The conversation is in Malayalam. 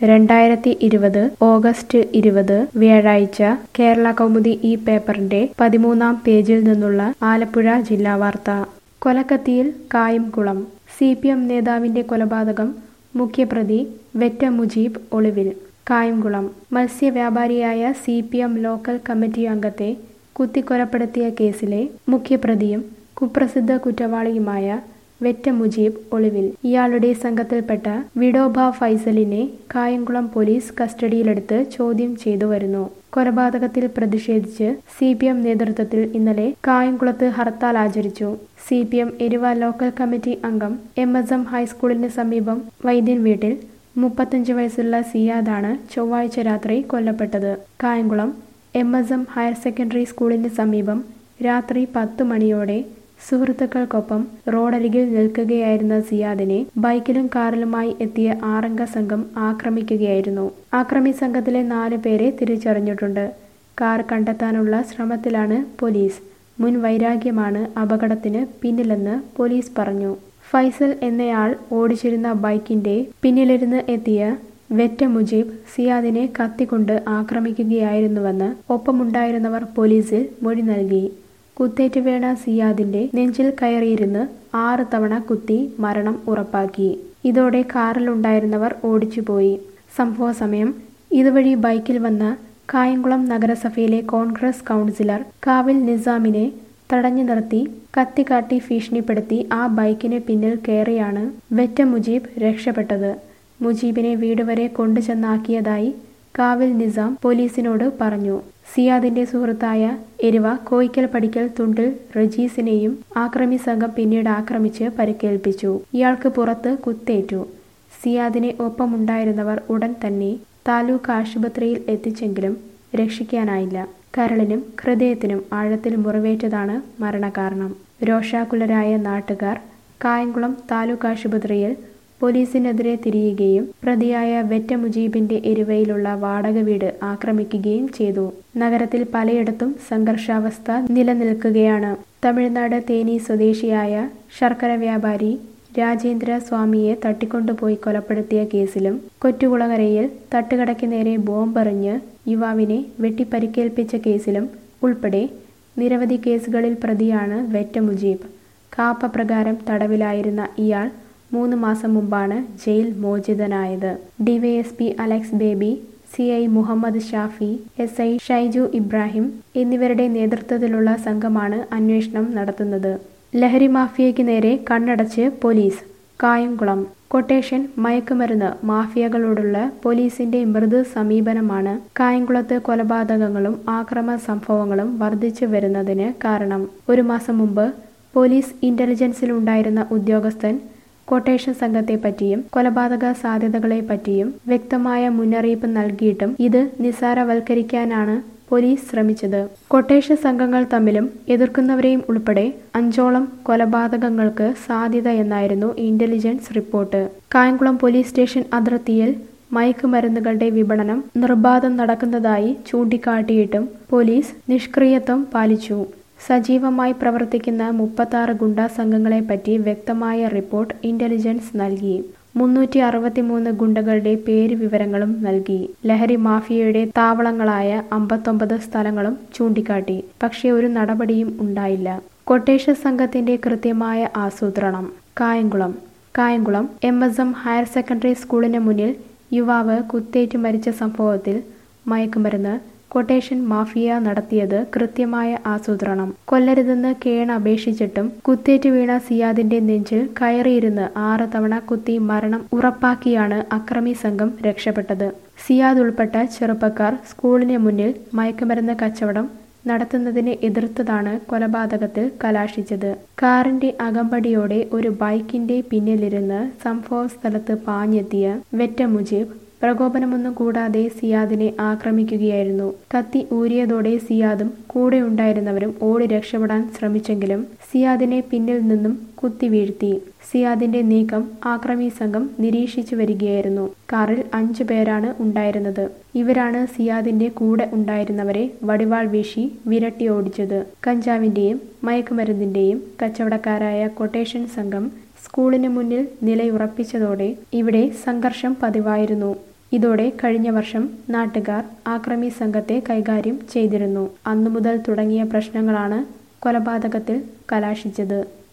രണ്ടായിരത്തി ഇരുപത് ഓഗസ്റ്റ് ഇരുപത് വ്യാഴാഴ്ച കേരള കൗമുദി ഈ പേപ്പറിന്റെ പതിമൂന്നാം പേജിൽ നിന്നുള്ള ആലപ്പുഴ ജില്ലാ വാർത്ത കൊലക്കത്തിയിൽ കായംകുളം സി പി എം നേതാവിന്റെ കൊലപാതകം മുഖ്യപ്രതി വെറ്റ മുജീബ് ഒളിവിൽ കായംകുളം മത്സ്യവ്യാപാരിയായ C P M local committee അംഗത്തെ കുത്തിക്കൊലപ്പെടുത്തിയ കേസിലെ മുഖ്യപ്രതിയും കുപ്രസിദ്ധ കുറ്റവാളിയുമായ വെറ്റ മുജീബ് ഒളിവിൽ ഇയാളുടെ സംഘത്തിൽപ്പെട്ട വിഡോബ ഫൈസലിനെ കായംകുളം പോലീസ് കസ്റ്റഡിയിലെടുത്ത് ചോദ്യം ചെയ്തു വരുന്നു കൊലപാതകത്തിൽ പ്രതിഷേധിച്ച് സി പി എം നേതൃത്വത്തിൽ ഇന്നലെ കായംകുളത്ത് ഹർത്താൽ ആചരിച്ചു C P M Eruva local committee അംഗം എം എസ് എം ഹൈസ്കൂളിന് സമീപം വൈദ്യൻ വീട്ടിൽ മുപ്പത്തഞ്ച് വയസ്സുള്ള സിയാദാണ് ചൊവ്വാഴ്ച രാത്രി കൊല്ലപ്പെട്ടത് Kayamkulam M S M higher secondary സ്കൂളിന് സമീപം രാത്രി പത്ത് മണിയോടെ സുഹൃത്തുക്കൾക്കൊപ്പം റോഡരികിൽ നിൽക്കുകയായിരുന്ന സിയാദിനെ ബൈക്കിലും കാറിലുമായി എത്തിയ ആറംഗ സംഘം ആക്രമിക്കുകയായിരുന്നു ആക്രമി സംഘത്തിലെ നാല് പേരെ തിരിച്ചറിഞ്ഞിട്ടുണ്ട് കാർ കണ്ടെത്താനുള്ള ശ്രമത്തിലാണ് പോലീസ് മുൻ വൈരാഗ്യമാണ് അപകടത്തിന് പിന്നിലെന്ന് പോലീസ് പറഞ്ഞു ഫൈസൽ എന്നയാൾ ഓടിച്ചിരുന്ന ബൈക്കിന്റെ പിന്നിലിരുന്ന് എത്തിയ വെറ്റ മുജീബ് സിയാദിനെ കത്തിക്കൊണ്ട് ആക്രമിക്കുകയായിരുന്നുവെന്ന് ഒപ്പമുണ്ടായിരുന്നവർ പോലീസിൽ മൊഴി നൽകി കുത്തേറ്റ് വീണ സിയാദിന്റെ നെഞ്ചിൽ കയറിയിരുന്ന് ആറ് തവണ കുത്തി മരണം ഉറപ്പാക്കി ഇതോടെ കാറിലുണ്ടായിരുന്നവർ ഓടിച്ചുപോയി സംഭവ സമയം ഇതുവഴി ബൈക്കിൽ വന്ന കായംകുളം നഗരസഭയിലെ കോൺഗ്രസ് കൗൺസിലർ കാവിൽ നിസാമിനെ തടഞ്ഞു നിർത്തി കത്തിക്കാട്ടി ഭീഷണിപ്പെടുത്തി ആ ബൈക്കിന് പിന്നിൽ കയറിയാണ് വെറ്റ മുജീബ് രക്ഷപ്പെട്ടത് മുജീബിനെ വീട് വരെ കൊണ്ടുചെന്നാക്കിയതായി കാവിൽ നിസാം പോലീസിനോട് പറഞ്ഞു സിയാദിന്റെ സുഹൃത്തായ എരുവ കോയിക്കൽ പടിക്കൽ തുണ്ടിൽ റജീസിനെയും ആക്രമി സംഘം പിന്നീട് ആക്രമിച്ച് പരിക്കേൽപ്പിച്ചു ഇയാൾക്ക് പുറത്ത് കുത്തേറ്റു സിയാദിനെ ഒപ്പമുണ്ടായിരുന്നവർ ഉടൻ തന്നെ താലൂക്ക് ആശുപത്രിയിൽ എത്തിച്ചെങ്കിലും രക്ഷിക്കാനായില്ല കരളിനും ഹൃദയത്തിനും ആഴത്തിൽ മുറിവേറ്റതാണ് മരണകാരണം രോഷാകുലരായ നാട്ടുകാർ കായംകുളം താലൂക്ക് ആശുപത്രിയിൽ പോലീസിനെതിരെ തിരിയുകയും പ്രതിയായ വെറ്റ മുജീബിന്റെ എരുവയിലുള്ള വാടക വീട് ആക്രമിക്കുകയും ചെയ്തു നഗരത്തിൽ പലയിടത്തും സംഘർഷാവസ്ഥ നിലനിൽക്കുകയാണ് തമിഴ്നാട് തേനി സ്വദേശിയായ ശർക്കര വ്യാപാരി രാജേന്ദ്ര സ്വാമിയെ തട്ടിക്കൊണ്ടുപോയി കൊലപ്പെടുത്തിയ കേസിലും കൊറ്റുകുളങ്ങരയിൽ തട്ടുകടയ്ക്ക് നേരെ ബോംബെറിഞ്ഞ് യുവാവിനെ വെട്ടിപ്പരിക്കേൽപ്പിച്ച കേസിലും ഉൾപ്പെടെ നിരവധി കേസുകളിൽ പ്രതിയാണ് വെറ്റ മുജീബ് കാപ്പ പ്രകാരം തടവിലായിരുന്ന ഇയാൾ മൂന്ന് മാസം മുമ്പാണ് ജയിൽ മോചിതനായത് D Y S P Alex Baby C I Muhammad Shafi S I Shaiju Ibrahim എന്നിവരുടെ നേതൃത്വത്തിലുള്ള സംഘമാണ് അന്വേഷണം നടത്തുന്നത് ലഹരി മാഫിയയ്ക്ക് നേരെ കണ്ണടച്ച് പോലീസ് കായംകുളം കൊട്ടേഷൻ മയക്കുമരുന്ന് മാഫിയകളോടുള്ള പോലീസിന്റെ മൃദു സമീപനമാണ് കായംകുളത്ത് കൊലപാതകങ്ങളും ആക്രമ സംഭവങ്ങളും വർദ്ധിച്ചു വരുന്നതിന് കാരണം ഒരു മാസം മുമ്പ് പോലീസ് ഇന്റലിജൻസിലുണ്ടായിരുന്ന ഉദ്യോഗസ്ഥൻ കൊട്ടേഷൻ സംഘത്തെപ്പറ്റിയും കൊലപാതക സാധ്യതകളെപ്പറ്റിയും വ്യക്തമായ മുന്നറിയിപ്പ് നൽകിയിട്ടും ഇത് നിസ്സാരവൽക്കരിക്കാനാണ് പോലീസ് ശ്രമിച്ചത് കൊട്ടേഷൻ സംഘങ്ങൾ തമ്മിലും എതിർക്കുന്നവരെയും ഉൾപ്പെടെ അഞ്ചോളം കൊലപാതകങ്ങൾക്ക് സാധ്യതയെന്നായിരുന്നു intelligence report Kayamkulam police station അതിർത്തിയിൽ മയക്കുമരുന്നുകളുടെ വിപണനം നിർബാധം നടക്കുന്നതായി ചൂണ്ടിക്കാട്ടിയിട്ടും പോലീസ് നിഷ്ക്രിയത്വം പാലിച്ചു സജീവമായി പ്രവർത്തിക്കുന്ന മുപ്പത്താറ് ഗുണ്ടാ സംഘങ്ങളെപ്പറ്റി വ്യക്തമായ റിപ്പോർട്ട് ഇന്റലിജൻസ് നൽകി മുന്നൂറ്റി അറുപത്തിമൂന്ന് ഗുണ്ടകളുടെ പേര് വിവരങ്ങളും നൽകി ലഹരി മാഫിയയുടെ താവളങ്ങളായ അമ്പത്തൊമ്പത് സ്ഥലങ്ങളും ചൂണ്ടിക്കാട്ടി പക്ഷേ ഒരു നടപടിയും ഉണ്ടായില്ല കൊട്ടേഷൻ സംഘത്തിന്റെ കൃത്യമായ ആസൂത്രണം Kayamkulam Kayamkulam M S M higher secondary സ്കൂളിന് മുന്നിൽ യുവാവ് കുത്തേറ്റ് മരിച്ച സംഭവത്തിൽ മയക്കുമരുന്ന് കൊട്ടേഷൻ മാഫിയ നടത്തിയത് കൃത്യമായ ആസൂത്രണം കൊല്ലരുതെന്ന് കേണ അപേക്ഷിച്ചിട്ടും കുത്തേറ്റ് വീണ സിയാദിന്റെ നെഞ്ചിൽ കയറിയിരുന്ന് ആറ് തവണ കുത്തി മരണം ഉറപ്പാക്കിയാണ് അക്രമി സംഘം രക്ഷപ്പെട്ടത് സിയാദ് ഉൾപ്പെട്ട ചെറുപ്പക്കാർ സ്കൂളിന് മുന്നിൽ മയക്കുമരുന്ന് കച്ചവടം നടത്തുന്നതിനെ എതിർത്തതാണ് കൊലപാതകത്തിൽ കലാശിച്ചത് കാറിന്റെ അകമ്പടിയോടെ ഒരു ബൈക്കിന്റെ പിന്നിലിരുന്ന് സംഭവ സ്ഥലത്ത് പാഞ്ഞെത്തിയ വെറ്റ മുജീബ് പ്രകോപനമൊന്നും കൂടാതെ സിയാദിനെ ആക്രമിക്കുകയായിരുന്നു കത്തി ഊരിയതോടെ സിയാദും കൂടെ ഉണ്ടായിരുന്നവരും ഓടി രക്ഷപ്പെടാൻ ശ്രമിച്ചെങ്കിലും സിയാദിനെ പിന്നിൽ നിന്നും കുത്തി വീഴ്ത്തി സിയാദിന്റെ നീക്കം ആക്രമി സംഘം നിരീക്ഷിച്ചു വരികയായിരുന്നു കാറിൽ അഞ്ചു പേരാണ് ഉണ്ടായിരുന്നത് ഇവരാണ് സിയാദിന്റെ കൂടെ ഉണ്ടായിരുന്നവരെ വടിവാൾ വീശി വിരട്ടി ഓടിച്ചത് കഞ്ചാവിന്റെയും മയക്കുമരുന്നിന്റെയും കച്ചവടക്കാരായ കൊട്ടേഷൻ സംഘം സ്കൂളിന് മുന്നിൽ നിലയുറപ്പിച്ചതോടെ ഇവിടെ സംഘർഷം പതിവായിരുന്നു ഇതോടെ കഴിഞ്ഞ വർഷം നാട്ടുകാർ ആക്രമി സംഘത്തെ കൈകാര്യം ചെയ്തിരുന്നു അന്നു മുതൽ തുടങ്ങിയ പ്രശ്നങ്ങളാണ് കൊലപാതകത്തിൽ കലാശിച്ചത്